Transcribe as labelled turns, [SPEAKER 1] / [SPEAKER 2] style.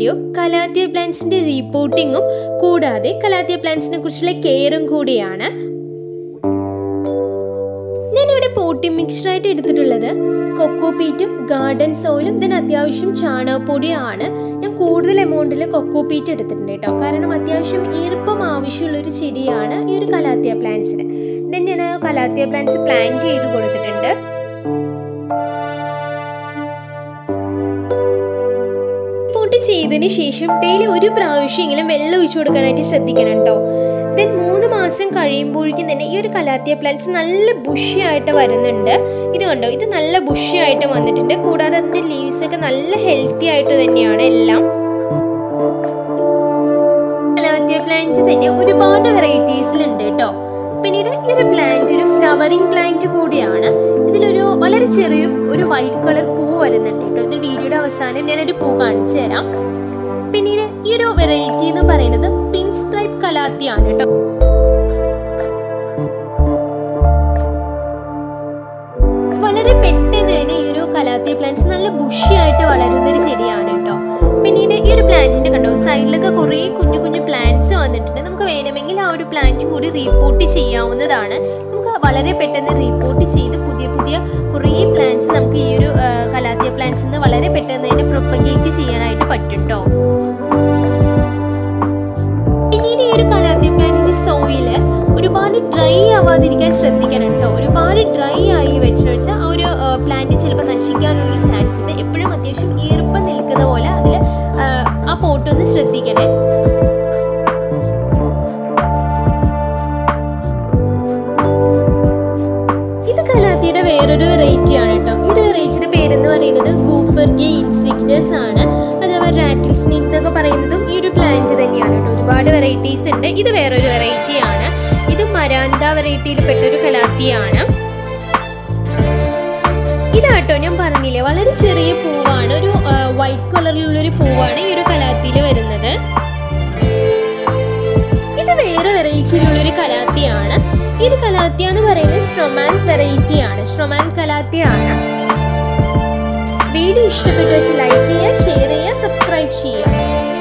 [SPEAKER 1] video calathea പ്ലാന്റ്സിന്റെ റിപ്പോർട്ടിങ്ങും കൂടാതെ calathea പ്ലാന്റ്സിനെ കുറിച്ചുള്ള കെയറും കൂടിയാണ് ഞാനിവിടെ പോട്ടിംഗ് മിക്സ്ചറായിട്ട് എടുത്തിട്ടുള്ളത് കൊക്കോപീറ്റും ഗാർഡൻ സോയിലും ഇതിന് അത്യാവശ്യം ചാണകപ്പൊടിയാണ് ഞാൻ കൂടുതൽ എമൗണ്ടിൽ കൊക്കോപീറ്റ് എടുത്തിട്ടുണ്ട് കേട്ടോ കാരണം അത്യാവശ്യം ഈർപ്പം ആവശ്യമുള്ള ഒരു ചെടിയാണ് ഈ ഒരു കലാത്തിയ പ്ലാന്റ്സിന് ദെൻ ഞാൻ കലാത്തിയ പ്ലാന്റ്സ് പ്ലാന്റ് ചെയ്ത് കൊടുത്തിട്ടുണ്ട് പോട്ട് ചെയ്തതിന് ശേഷം ഡെയിലി ഒരു പ്രാവശ്യമെങ്കിലും വെള്ളം ഒഴിച്ചു കൊടുക്കാനായിട്ട് ശ്രദ്ധിക്കണം കേട്ടോ ദെൻ മൂന്ന് മാസം കഴിയുമ്പോഴേക്കും തന്നെ ഈ ഒരു കലാത്തിയ പ്ലാന്റ്സ് നല്ല ബുഷി ആയിട്ട് വരുന്നുണ്ട് ഇത് കണ്ടോ ഇത് നല്ല ബുഷി ആയിട്ട് വന്നിട്ടുണ്ട് കൂടാതെ അതിൻ്റെ ലീവ്സ് ഒക്കെ നല്ല ഹെൽത്തി ആയിട്ട് തന്നെയാണ് എല്ലാം കലാത്തിയ പ്ലാന്റ് തന്നെ ഒരുപാട് വെറൈറ്റീസിലുണ്ട് കേട്ടോ പിന്നീട് ഈ ഒരു പ്ലാന്റ് ഒരു ഫ്ലവറിങ് പ്ലാന്റ് കൂടിയാണ് ഇതിലൊരു വളരെ ചെറിയ ഒരു വൈറ്റ് കളർ പൂ വരുന്നുണ്ട് കേട്ടോ ഇത് വീഡിയോയുടെ അവസാനം ഞാനൊരു പൂ കാണിച്ചു തരാം പിന്നീട് ഈ ഒരു വെറൈറ്റി എന്ന് പറയുന്നത് പിങ്ക് സ്ട്രൈപ്പ് കലാത്തിയാണ് കേട്ടോ വളരെ പെട്ടെന്ന് തന്നെ ഈ ഒരു കലാത്തിയ പ്ലാന്റ്സ് നല്ല ബുഷിയായിട്ട് വളരുന്ന ഒരു ചെടിയാണ് കേട്ടോ പിന്നീട് ഈ ഒരു പ്ലാന്റിന്റെ കണ്ടോ സൈഡിലൊക്കെ കുറേ കുഞ്ഞു കുഞ്ഞു പ്ലാന്റ്സ് വന്നിട്ടുണ്ട് നമുക്ക് വേണമെങ്കിൽ ആ ഒരു പ്ലാന്റ് കൂടി റീപോർട്ട് ചെയ്യാവുന്നതാണ് നമുക്ക് വളരെ പെട്ടെന്ന് റീപോർട്ട് ചെയ്ത് പുതിയ പുതിയ കുറേ പ്ലാന്റ്സ് നമുക്ക് ഈ ഒരു ആ, കലാത്തിയ പ്ലാന്റ്സ് നിന്ന് വളരെ പെട്ടെന്ന് തന്നെ പ്രൊപ്പഗേറ്റ് ചെയ്യാനായിട്ട് പറ്റും കേട്ടോ പിന്നീട് ഈ ഒരു കലാത്തിയ പ്ലാന്റിന്റെ സോയില് ഒരുപാട് ഡ്രൈ ആവാതിരിക്കാൻ ശ്രദ്ധിക്കണം കേട്ടോ ഒരുപാട് ഡ്രൈ ആയി വെച്ച് വെച്ചാൽ ആ ഒരു പ്ലാന്റ് ചിലപ്പോൾ നശിക്കാനുള്ളൊരു ചാൻസ് ഉണ്ട് എപ്പോഴും അത്യാവശ്യം ഈർപ്പം നിൽക്കുന്ന പോലെ അതിൽ ആ പോട്ട് ഒന്ന് ശ്രദ്ധിക്കണേ ഇത് കലാത്തിയുടെ വേറൊരു വെറൈറ്റി ആണ് കേട്ടോ ഈ ഒരു വെറൈറ്റിയുടെ പേരെന്ന് പറയുന്നത് ഗൂപ്പർഗെ ഇൻസിഗ്നസ് ആണ് അഥവാ റാറ്റിൽ സ്നേക്ക് എന്നൊക്കെ പറയുന്നതും ഈ ഒരു പ്ലാന്റ് തന്നെയാണ് കേട്ടോ ഒരുപാട് വെറൈറ്റീസ് ഉണ്ട് ഇത് വേറൊരു വെറൈറ്റി ആണ് ഇത് മരാന്ത വെറൈറ്റിയിൽ പെട്ടൊരു കലാത്തിയാണ് ഇതാട്ടോ ഞാൻ പറഞ്ഞില്ലേ വളരെ ചെറിയ പൂവാണ് ഒരു വൈറ്റ് കളറിലുള്ളൊരു പൂവാണ് ഈ ഒരു കലാത്തിയിൽ വരുന്നത് ഇത് വേറെ വെറൈറ്റിയിലുള്ളൊരു കലാത്തിയാണ് ഈ ഒരു കലാത്തിയ എന്ന് പറയുന്നത് സ്ട്രൊമാൻ വെറൈറ്റി ആണ് സ്ട്രൊമാൻ കലാത്തിയ ആണ് വീഡിയോ ഇഷ്ടപ്പെട്ടു വെച്ച് ലൈക്ക് ചെയ്യുക ഷെയർ ചെയ്യുക സബ്സ്ക്രൈബ് ചെയ്യുക